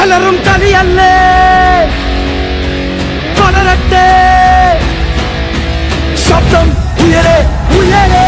അലറും കളിയല്ലേ പടരട്ടെ ശബ്ദം ഉയരെ ഉയരെ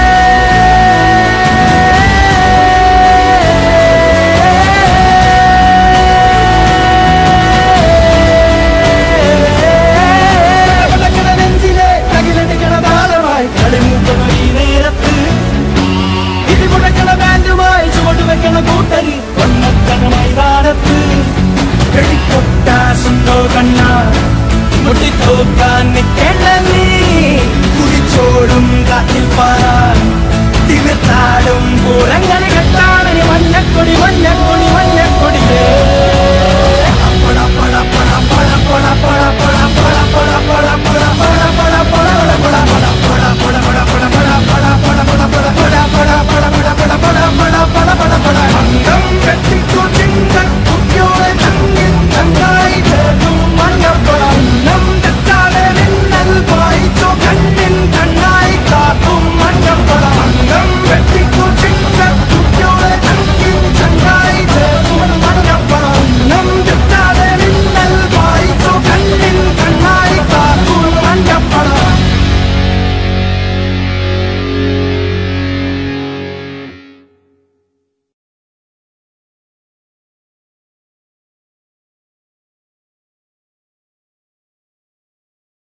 പടപടക്കണ നെഞ്ചിലെ തകിലടിക്കണ താളമായി കളിമൂക്കണ ഈ നേരത്ത് ഇടിമുടക്കണ ബാൻഡുമായി ചുവട് വെക്കണ കൂട്ടരി ഒന്നക്കണ മൈതാനത്ത് വെടിക്കൊട്ടാസുണ്ടോ കണ്ണ മുട്ടിത്തോക്കാൻ നിൽക്കേണ്ട നീ കുടിച്ചോടും കാറ്റിൽ പാറാൻ തിമിർത്താടോ